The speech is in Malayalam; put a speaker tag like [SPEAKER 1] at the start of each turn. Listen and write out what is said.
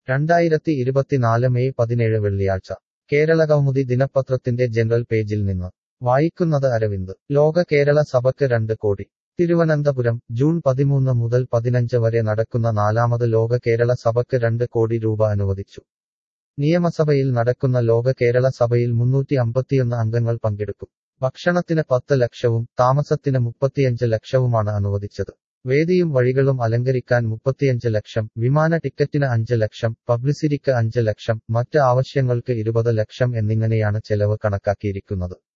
[SPEAKER 1] രണ്ടായിരത്തി ഇരുപത്തിനാല് മെയ് പതിനേഴ് വെള്ളിയാഴ്ച കേരള കൗമുദി ദിനപത്രത്തിന്റെ ജനറൽ പേജിൽ നിന്ന് വായിക്കുന്നത് അരവിന്ദ് ലോക കേരള സഭയ്ക്ക് രണ്ട് കോടി തിരുവനന്തപുരം ജൂൺ പതിമൂന്ന് മുതൽ പതിനഞ്ച് വരെ നടക്കുന്ന നാലാമത് ലോക കേരള സഭയ്ക്ക് രണ്ട് കോടി രൂപ അനുവദിച്ചു നിയമസഭയിൽ നടക്കുന്ന ലോക കേരള സഭയിൽ മുന്നൂറ്റി അമ്പത്തിയൊന്ന് അംഗങ്ങൾ പങ്കെടുക്കും ഭക്ഷണത്തിന് പത്ത് ലക്ഷവും താമസത്തിന് മുപ്പത്തിയഞ്ച് ലക്ഷവുമാണ് അനുവദിച്ചത് വേദിയും വഴികളും അലങ്കരിക്കാൻ മുപ്പത്തിയഞ്ച് ലക്ഷം വിമാന ടിക്കറ്റിന് അഞ്ച് ലക്ഷം പബ്ലിസിറ്റിക്ക് അഞ്ച് ലക്ഷം മറ്റ് ആവശ്യങ്ങൾക്ക് ഇരുപത് ലക്ഷം എന്നിങ്ങനെയാണ് ചെലവ് കണക്കാക്കിയിരിക്കുന്നത്